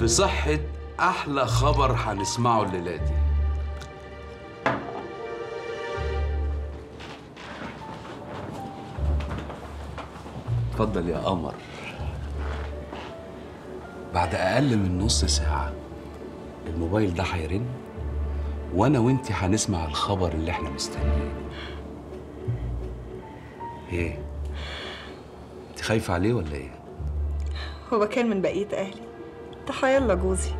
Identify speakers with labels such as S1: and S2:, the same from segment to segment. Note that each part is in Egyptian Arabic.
S1: في صحة أحلى خبر هنسمعه الليلة دي اتفضل يا قمر بعد أقل من نص ساعة الموبايل ده هيرن وأنا وأنتي هنسمع الخبر اللي إحنا مستنيينه إيه؟ أنت خايفة عليه ولا إيه؟
S2: هو كان من بقية أهلي تحيا الله جوزي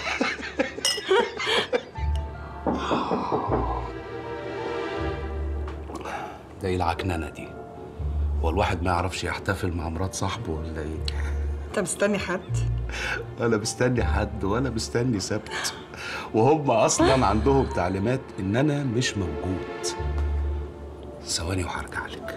S1: ده ايه العكننه دي هو الواحد ما يعرفش يحتفل مع مرات صاحبه ولا ايه
S2: أنت مستني حد؟
S1: ولا مستني حد ولا مستني سبت وهم اصلا عندهم تعليمات ان انا مش موجود ثواني وهرجع لك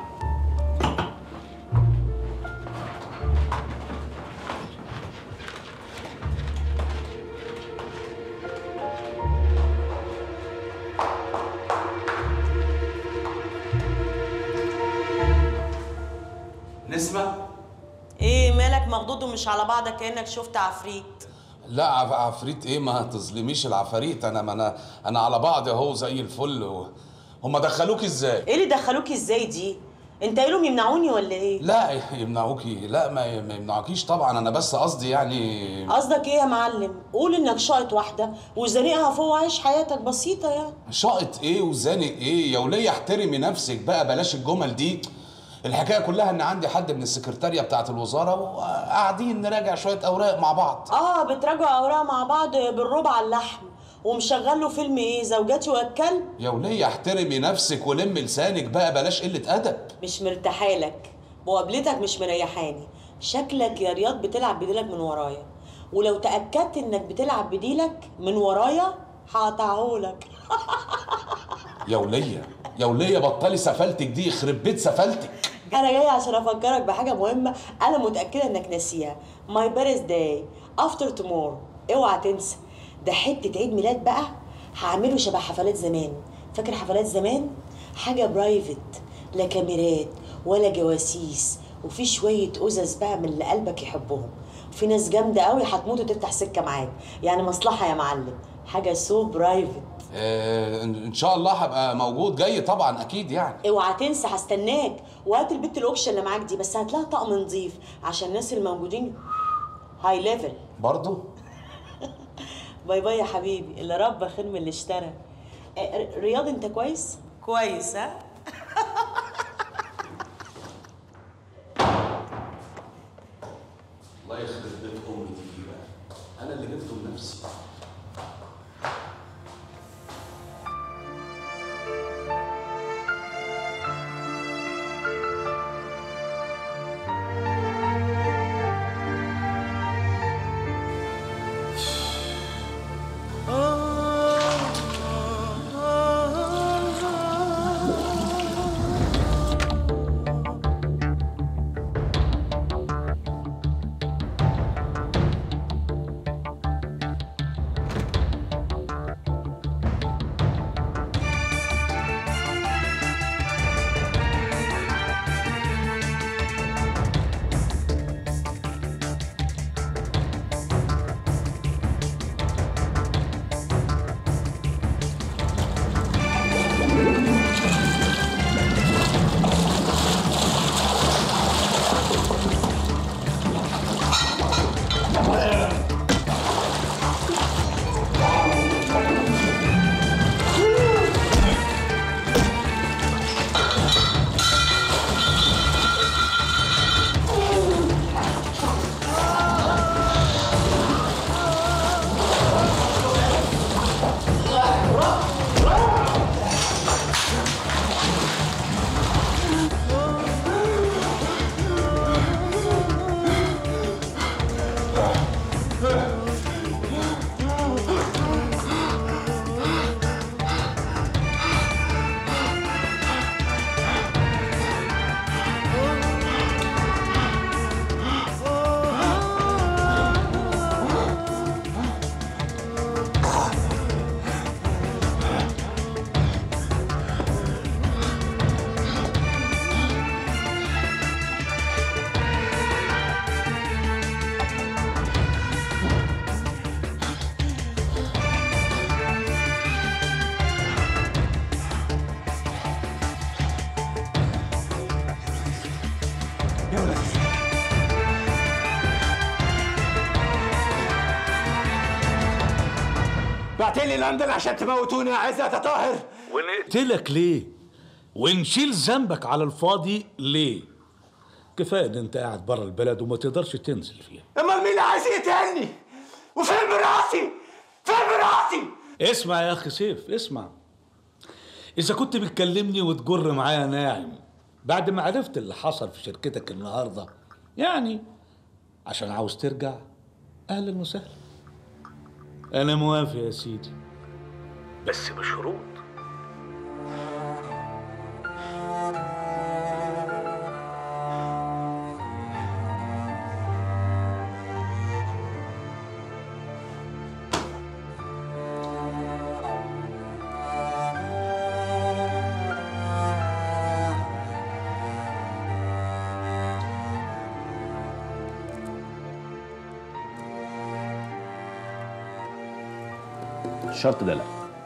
S1: نسمة
S3: ايه مالك مخضوض ومش على بعضك كانك شفت عفريت
S1: لا عف- عفريت ايه ما تظلميش العفاريت انا ما انا انا على بعض اهو زي الفل و... هم دخلوك ازاي
S3: ايه اللي دخلوك ازاي دي انت قايلهم يمنعوني ولا ايه
S1: لا يمنعوكي لا ما ما يمنعوكيش طبعا انا بس قصدي يعني
S3: قصدك ايه يا معلم قول انك شاطط واحده وزنقها فوق وعيش حياتك بسيطه يعني
S1: شاقط ايه وزانق ايه يا وليه احترمي نفسك بقى بلاش الجمل دي الحكايه كلها ان عندي حد من السكرتاريه بتاعه الوزاره وقاعدين نراجع شويه اوراق مع بعض
S3: اه بتراجعوا اوراق مع بعض بالربع اللحم ومشغل له فيلم ايه زوجاتي والكلب
S1: يا وليه احترمي نفسك ولم لسانك بقى بلاش قله ادب
S3: مش مرتاحالك مقابلتك مش مريحاني شكلك يا رياض بتلعب بديلك من ورايا ولو تاكدت انك بتلعب بديلك من ورايا هقطعهولك
S1: يا وليه يا وليه بطلي سفلتك دي يخرب بيت سفلتك
S3: انا جاي عشان افكرك بحاجه مهمه انا متاكده انك ناسيها ماي بيرث داي افتر تومورو اوعى تنسى ده حته عيد ميلاد بقى هعمله شبه حفلات زمان فاكر حفلات زمان حاجه برايفت لا كاميرات ولا جواسيس وفي شويه ازز بقى من اللي قلبك يحبهم في ناس جامده قوي هتموت وتفتح سكه معاك يعني مصلحه يا معلم حاجه سو برايفت
S1: آه ان شاء الله هبقى موجود جاي طبعا اكيد يعني
S3: اوعى تنسى هستناك وهات البت الاوبشن اللي معاك دي بس هات لها طقم نظيف عشان الناس الموجودين هاي ليفل
S1: برضه
S3: باي باي يا حبيبي اللي ربى خير من اللي اشترى آه، ر- رياض انت كويس كويس ها
S1: الله يخرب بيت امي دي بقى انا اللي جبته لنفسي
S4: بعتلي لندن عشان تموتوني يا عزت طاهر
S5: ونقتلك ليه ونشيل ذنبك على الفاضي ليه كفايه ان انت قاعد بره البلد وما تقدرش تنزل فيها
S4: امال مين اللي عايز يقتلني وفين مراتي فين مراتي
S5: اسمع يا اخي سيف اسمع اذا كنت بتكلمني وتجر معايا ناعم بعد ما عرفت اللي حصل في شركتك النهارده يعني عشان عاوز ترجع اهلا وسهلا انا موافق يا سيدي بس بشروط
S6: الشرط ده لا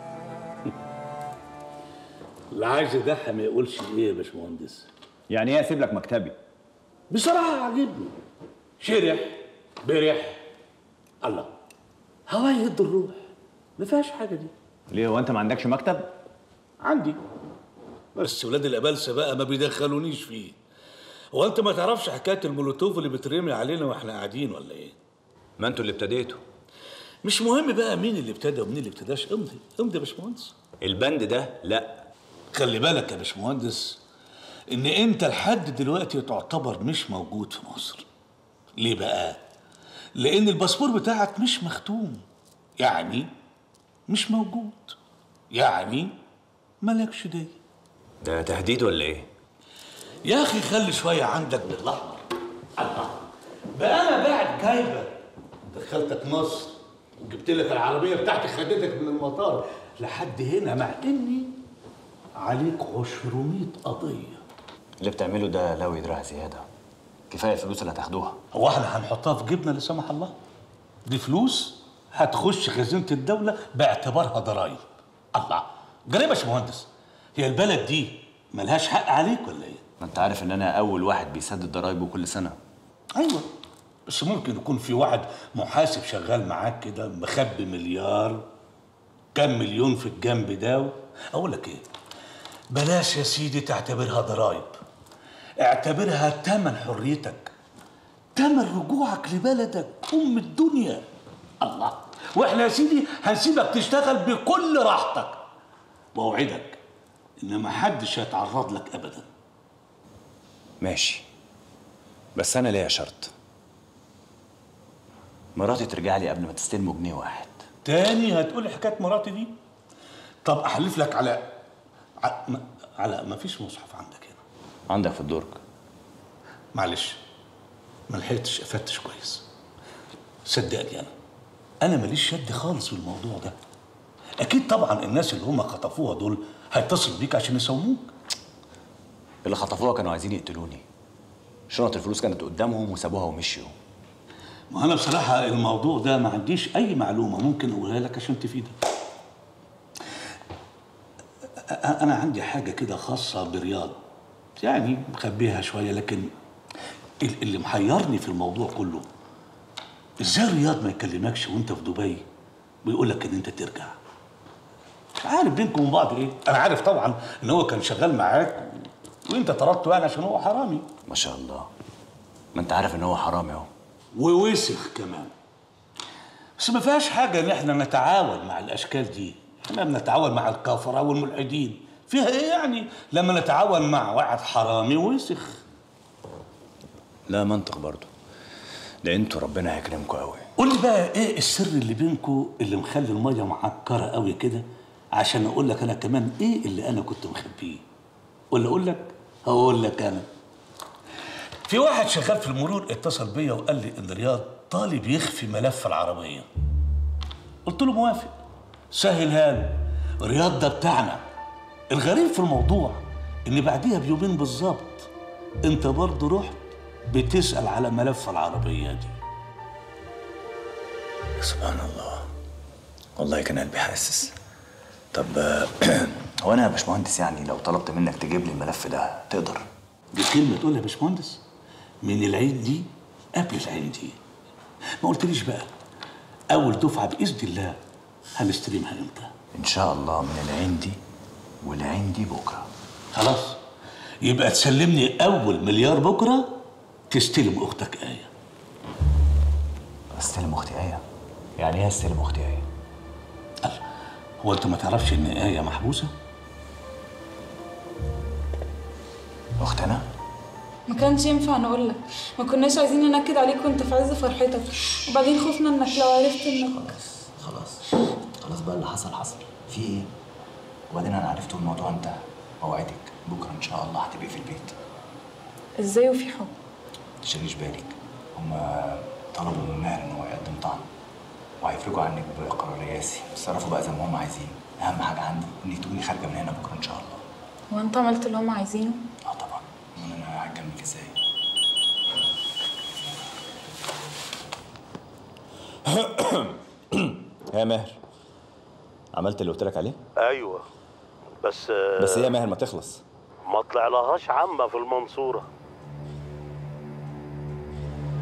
S5: اللي عايز يضحى ما يقولش ايه يا باشمهندس
S6: يعني ايه اسيب لك مكتبي
S5: بصراحة عجبني شرح برح الله هوا يهد الروح ما فيهاش حاجة دي
S6: ليه هو انت ما عندكش مكتب
S5: عندي بس ولاد الأبلسة بقى ما بيدخلونيش فيه هو انت ما تعرفش حكاية المولوتوف اللي بترمي علينا واحنا قاعدين ولا ايه؟
S6: ما انتوا اللي ابتديتوا
S5: مش مهم بقى مين اللي ابتدى ومين اللي ابتداش امضي امضي يا باشمهندس
S6: البند ده لا
S5: خلي بالك يا باشمهندس ان انت لحد دلوقتي تعتبر مش موجود في مصر ليه بقى لان الباسبور بتاعك مش مختوم يعني مش موجود يعني مالكش دي
S6: ده تهديد ولا ايه
S5: يا اخي خلي شويه عندك بالاحمر الله بقى انا بعد جايبه دخلتك مصر وجبت لك العربيه بتاعتي خدتك من المطار لحد هنا مع اني عليك 200 قضيه
S6: اللي بتعمله ده لو يدرها زياده كفايه الفلوس اللي هتاخدوها
S5: هو احنا هنحطها في جيبنا لا سمح الله دي فلوس هتخش خزينه الدوله باعتبارها ضرائب الله جريمه يا باشمهندس هي البلد دي ملهاش حق عليك ولا ايه
S6: ما انت عارف ان انا اول واحد بيسدد ضرايبه كل سنه
S5: ايوه بس ممكن يكون في واحد محاسب شغال معاك كده مخبي مليار كام مليون في الجنب ده اقول لك ايه بلاش يا سيدي تعتبرها ضرايب اعتبرها تمن حريتك تمن رجوعك لبلدك ام الدنيا الله واحنا يا سيدي هنسيبك تشتغل بكل راحتك واوعدك ان ما حدش هيتعرض لك ابدا
S6: ماشي بس انا ليا شرط مراتي ترجع لي قبل ما تستلموا جنيه واحد
S5: تاني هتقولي حكايه مراتي دي طب احلف لك على ع- ما- على ما فيش مصحف عندك هنا
S6: عندك في الدرج
S5: معلش ما لحقتش افتش كويس صدقني انا انا ماليش يد خالص في الموضوع ده اكيد طبعا الناس اللي هم خطفوها دول هيتصلوا بيك عشان يساوموك
S6: اللي خطفوها كانوا عايزين يقتلوني شنط الفلوس كانت قدامهم وسابوها ومشيوا
S5: ما انا بصراحه الموضوع ده ما عنديش اي معلومه ممكن اقولها لك عشان تفيدك أ- انا عندي حاجه كده خاصه برياض يعني مخبيها شويه لكن ال- اللي محيرني في الموضوع كله ازاي رياض ما يكلمكش وانت في دبي ويقول لك ان انت ترجع مش عارف بينكم وبين بعض ايه انا عارف طبعا ان هو كان شغال معاك وانت طردته يعني عشان هو حرامي
S6: ما شاء الله ما انت عارف ان هو حرامي اهو
S5: ووسخ كمان بس ما فيهاش حاجة إن إحنا نتعاون مع الأشكال دي، إحنا بنتعاون مع الكفرة والملحدين، فيها إيه يعني لما نتعاون مع واحد حرامي وسخ؟
S6: لا منطق برضه ده انتوا ربنا هيكرمكم قوي
S5: قول لي بقى إيه السر اللي بينكم اللي مخلي المية معكرة قوي كده عشان أقول لك أنا كمان إيه اللي أنا كنت مخبيه؟ ولا أقول لك؟ هقول لك أنا. في واحد شغال في المرور اتصل بيا وقال لي إن رياض طالب يخفي ملف العربية. قلت له موافق سهلها له رياض ده بتاعنا الغريب في الموضوع ان بعديها بيومين بالظبط انت برضه رحت بتسال على ملف العربيه دي
S6: سبحان الله والله كان قلبي حاسس طب آه، هو انا يا باشمهندس يعني لو طلبت منك تجيب لي الملف ده تقدر
S5: دي كلمه تقولها يا باشمهندس من العين دي قبل العين دي ما قلتليش بقى اول دفعه باذن الله هنستلمها امتى
S6: ان شاء الله من العين دي والعين دي بكره
S5: خلاص يبقى تسلمني اول مليار بكره تستلم اختك ايه
S6: استلم اختي ايه يعني ايه استلم اختي ايه
S5: الله، هو انت ما تعرفش ان ايه محبوسه
S6: اخت انا
S7: ما كانش ينفع نقول لك ما كناش عايزين ننكد عليك وانت في عز فرحتك وبعدين خفنا انك لو عرفت انك
S6: خلاص خلاص بقى اللي حصل حصل في ايه وبعدين انا عرفت الموضوع انتهى اوعدك بكره ان شاء الله هتبقي في البيت
S7: ازاي وفي حب
S6: تشغليش بالك هما طلبوا من ماهر ان هو يقدم طعن وهيفرجوا عنك بقرار رئاسي اتصرفوا بقى زي ما هم عايزين اهم حاجه عندي انك تكوني خارجه من هنا بكره ان شاء الله
S7: هو انت عملت اللي هم عايزينه
S6: اه طبعا امال انا قاعد جنبك ازاي يا ماهر عملت اللي قلت لك عليه
S8: ايوه بس
S6: بس ايه يا ماهر ما تخلص
S8: ما طلعلهاش عامه في المنصوره